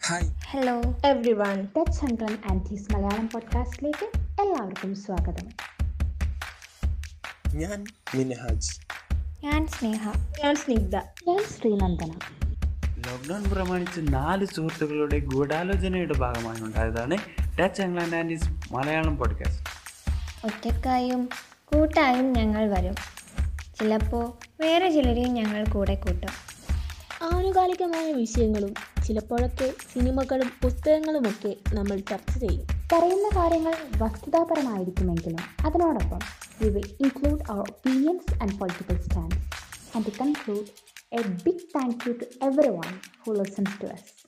hi hello everyone touch uncle aunties Malayalam പോഡ്കാസ്റ്റിലേക്ക് എല്ലാവർക്കും സ്വാഗതം ഞാൻ മിനഹാജ് ഞാൻ സ്നേഹ ഞാൻ സ്നിഗ്ധ ഞാൻ ശ്രീനന്ദന ലോക്ക്ഡൗൺ പ്രമാണിച്ച് നാല് സുഹൃത്തുക്കളുടെ ഗൂഢാലോചനയുടെ ഭാഗമായി ഉണ്ടായതാണ് touch England and is Malayalam podcast ഒറ്റക്കായും കൂട്ടായും ഞങ്ങൾ വരും ചിലപ്പോൾ വേറെ ചിലരെയും ഞങ്ങൾ കൂടെ കൂട്ടും ആനുകാലികമായ വിഷയങ്ങളും ചിലപ്പോഴൊക്കെ സിനിമകളും പുസ്തകങ്ങളുമൊക്കെ നമ്മൾ ചർച്ച ചെയ്യും പറയുന്ന കാര്യങ്ങൾ വസ്തുതാപരമായിരിക്കുമെങ്കിലും അതിനോടൊപ്പം we will include our opinions and political stands and to conclude a big thank you to everyone who listens to us